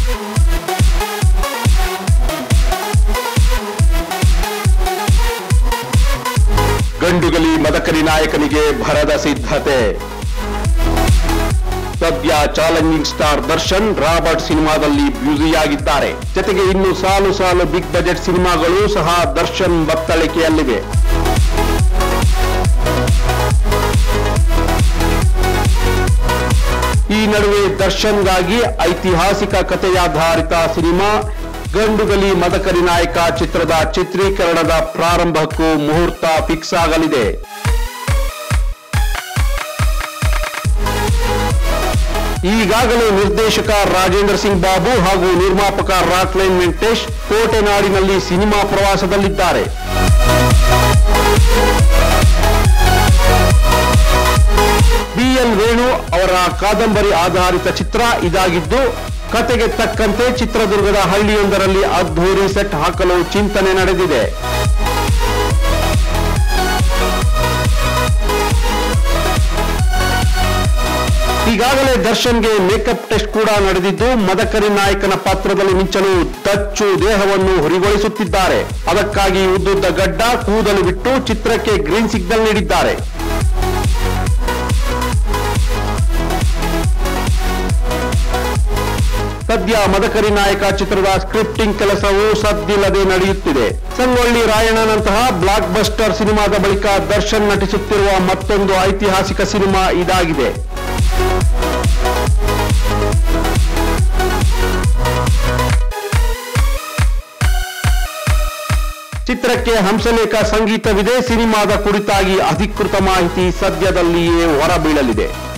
ಗಂಡುಗಲಿ ಮದಕರಿ ನಾಯಕನಿಗೆ ಭರದ ಸಿದ್ಧತೆ ಸದ್ಯ ಚಾಲೆಂಜಿಂಗ್ ಸ್ಟಾರ್ ದರ್ಶನ್ ರಾಬರ್ಟ್ ಸಿನಿಮಾದಲ್ಲಿ ಬ್ಯುಸಿಯಾಗಿದ್ದಾರೆ ಜೊತೆಗೆ ಇನ್ನು ಸಾಲು ಸಾಲು ಬಿಗ್ ಬಜೆಟ್ ಸಿನಿಮಾಗಳು ಸಹ ದರ್ಶನ್ ಬತ್ತಳಿಕೆಯಲ್ಲಿವೆ ಈ ನಡುವೆ ದರ್ಶನ್ಗಾಗಿ ಐತಿಹಾಸಿಕ ಕಥೆಯಾಧಾರಿತ ಸಿನಿಮಾ ಗಂಡುಗಲಿ ಮದಕರಿ ನಾಯಕ ಚಿತ್ರದ ಚಿತ್ರೀಕರಣದ ಪ್ರಾರಂಭಕ್ಕೂ ಮುಹೂರ್ತ ಫಿಕ್ಸ್ ಆಗಲಿದೆ ಈಗಾಗಲೇ ನಿರ್ದೇಶಕ ರಾಜೇಂದ್ರ ಸಿಂಗ್ ಬಾಬು ಹಾಗೂ ನಿರ್ಮಾಪಕ ರಾಕ್ಲೈನ್ ವೆಂಕಟೇಶ್ ಕೋಟೆನಾಡಿನಲ್ಲಿ ಸಿನಿಮಾ ಪ್ರವಾಸದಲ್ಲಿದ್ದಾರೆ ಬಿಎಲ್ ವೇಣು ಅವರ ಕಾದಂಬರಿ ಆಧಾರಿತ ಚಿತ್ರ ಇದಾಗಿದ್ದು ಕತೆಗೆ ತಕ್ಕಂತೆ ಚಿತ್ರದುರ್ಗದ ಹಳ್ಳಿಯೊಂದರಲ್ಲಿ ಅದ್ಧೂರಿ ಸೆಟ್ ಹಾಕಲು ಚಿಂತನೆ ನಡೆದಿದೆ ಈಗಾಗಲೇ ದರ್ಶನ್ಗೆ ಮೇಕಪ್ ಟೆಸ್ಟ್ ಕೂಡ ನಡೆದಿದ್ದು ಮದಕರಿ ನಾಯಕನ ಪಾತ್ರದಲ್ಲಿ ಮಿಂಚಲು ದಚ್ಚು ದೇಹವನ್ನು ಹುರಿಗೊಳಿಸುತ್ತಿದ್ದಾರೆ ಅದಕ್ಕಾಗಿ ಉದ್ದುದ್ದ ಗಡ್ಡ ಕೂದಲು ಬಿಟ್ಟು ಚಿತ್ರಕ್ಕೆ ಗ್ರೀನ್ ಸಿಗ್ನಲ್ ನೀಡಿದ್ದಾರೆ ಸದ್ಯ ಮದಕರಿ ನಾಯಕ ಚಿತ್ರದ ಸ್ಕ್ರಿಪ್ಟಿಂಗ್ ಕೆಲಸವು ಸದ್ದಿಲ್ಲದೆ ನಡೆಯುತ್ತಿದೆ ಸಂಗೊಳ್ಳಿ ರಾಯಣ್ಣನಂತಹ ಬ್ಲಾಕ್ ಬಸ್ಟರ್ ಸಿನಿಮಾದ ಬಳಿಕ ದರ್ಶನ್ ನಟಿಸುತ್ತಿರುವ ಮತ್ತೊಂದು ಐತಿಹಾಸಿಕ ಸಿನಿಮಾ ಇದಾಗಿದೆ ಚಿತ್ರಕ್ಕೆ ಹಂಸಲೇಖ ಸಂಗೀತವಿದೆ ಸಿನಿಮಾದ ಕುರಿತಾಗಿ ಅಧಿಕೃತ ಮಾಹಿತಿ ಸದ್ಯದಲ್ಲಿಯೇ ಹೊರಬೀಳಲಿದೆ